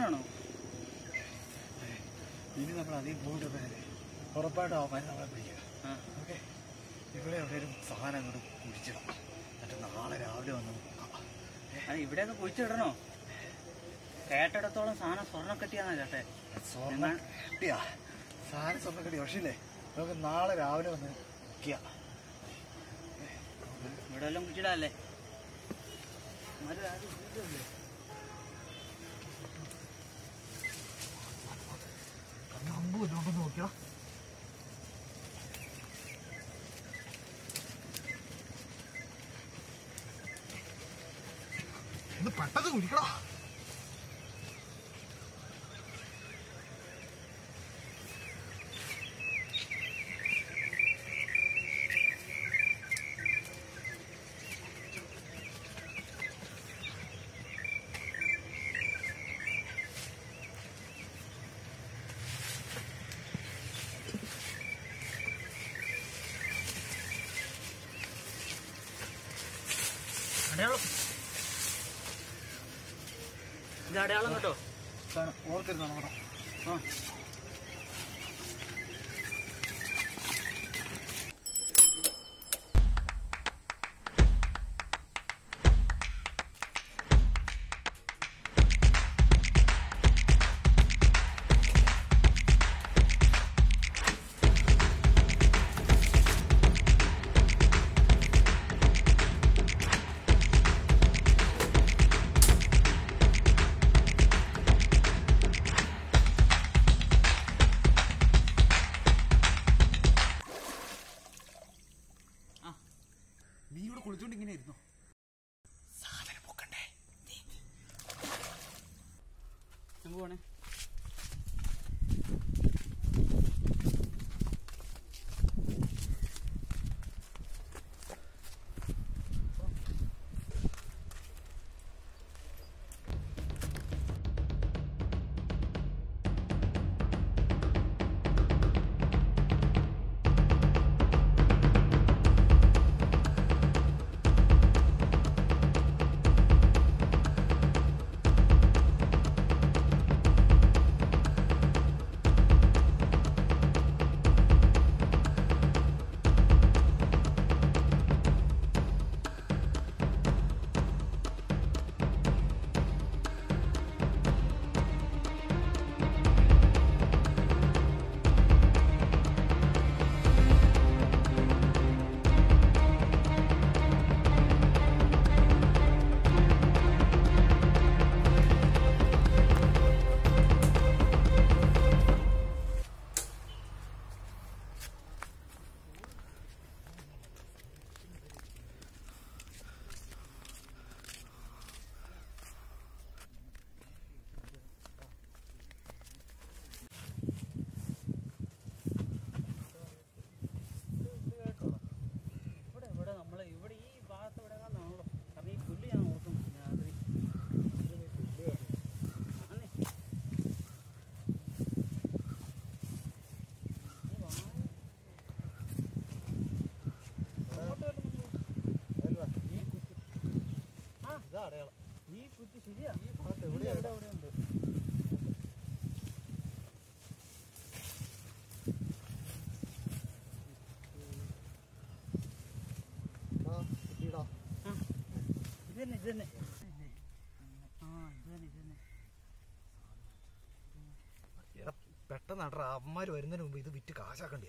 ഇടാനാണോ ഇനി നമ്മൾ അധികം പോയിട്ട് വരെ ഉറപ്പായിട്ടും അവന്മാരെ നമ്മളെ പിടിക്കുക ആ. ഓക്കെ ഇവിടെ എവിടെയും സാധനം അങ്ങോട്ട് കുടിച്ചിടാം എന്നിട്ട് നാളെ രാവിലെ വന്ന് നോക്കാം അത് ഇവിടെയൊക്കെ കുഴിച്ചിടണോ കേട്ടിടത്തോളം സാധനം സ്വർണ്ണം കെട്ടിയാന്നാ കേട്ടെ സ്വർണ്ണം കിട്ടിയാ സാധനം സ്വർണ്ണം കിട്ടിയ പക്ഷേ ഇല്ലേ നമുക്ക് നാളെ രാവിലെ വന്ന് നോക്കിയാ ഇവിടെ എല്ലാം കുഴിച്ചിടാല്ലേ അവന്മാര് ആരും കുഴിച്ചിടില്ലേ? കമ്പ് നമുക്ക് നോക്കിയാ ഇത് പെട്ടെന്ന് കുടിക്കടാ അടയാളം ഇത് അടയാളം കേട്ടോ ഓർക്കരുത് നമ്മുടെ ആ നീ ഇവിടെ കുളിച്ചോണ്ട് ഇങ്ങനെ ഇരുന്നോ സാധനം പൊക്കണ്ടേ നമുക്ക് പോണേ ഇവിടെ ഇവിടെ നമ്മളെ ഇവിടെ ഈ ഭാഗത്ത് ഇവിടെ ആണല്ലോ കാരണം ഈ പുല്ല് ഞാൻ ഓർക്കുന്നു രാത്രി ആന്നേ. ഈ വാ- അങ്ങോട്ട് വരണം നമ്മള്. ഈ കുറ്റി. ആ, ഈ കുറ്റി ശരിയാ ഇവിടെ എവിടെ എവിടെ ഉണ്ട് ഇത് തന്നെ ഇത് തന്നെ ആ ഇത് തന്നെ ഇത് തന്നെ എടാ പെട്ടെന്ന് നടാ അമ്മമാര് വരുന്നതിന് മുമ്പ് ഇത് വിറ്റ് കാശാക്കണ്ടേ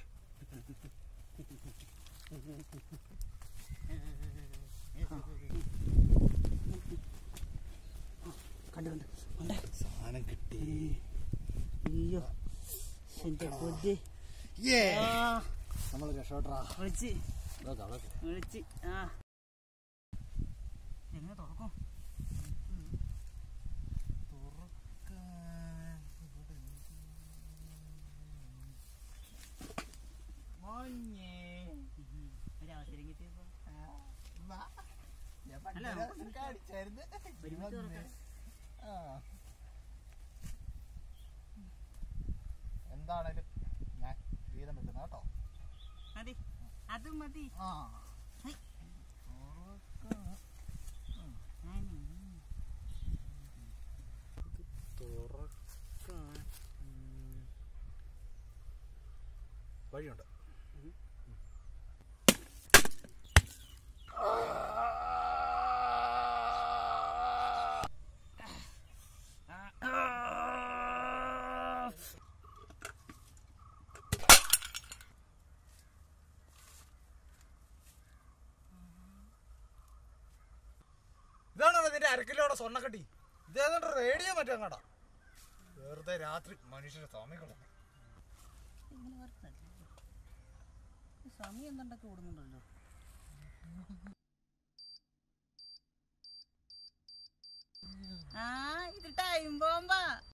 കണ്ടു കണ്ടു കണ്ടേ സാധനം കിട്ടി അയ്യോ എന്റെ കൊതി ഏ ആ നമ്മൾ രക്ഷപ്പെട്ടാ വിളിച്ച് വിളിച്ച് ആ എങ്ങനെ തുറക്കും ഒരവസരം കിട്ടിയപ്പോ അല്ല, ഒരുമിച്ച് തുറക്കാം. എന്താണേലും ഞാൻ വീതം വെക്കുന്ന കേട്ടോ മതി അത് മതി ആ ഹൈ. ഞാനേ. വഴിയുണ്ട് ഇതാണോ നിന്റെ അരക്കിലോടെ സ്വർണ്ണക്കട്ടി ഇതേതാണ്ട് റേഡിയോ മറ്റേ അങ്ങാടാ വെറുതെ രാത്രി മനുഷ്യരെ സമയം കളഞ്ഞു ഇങ്ങനെ വരണ്ടേ? ഈ സമയം എന്തുണ്ടൊക്കെ ഓടുന്നുണ്ടല്ലോ ആ ഇത് ടൈം ബോംബാ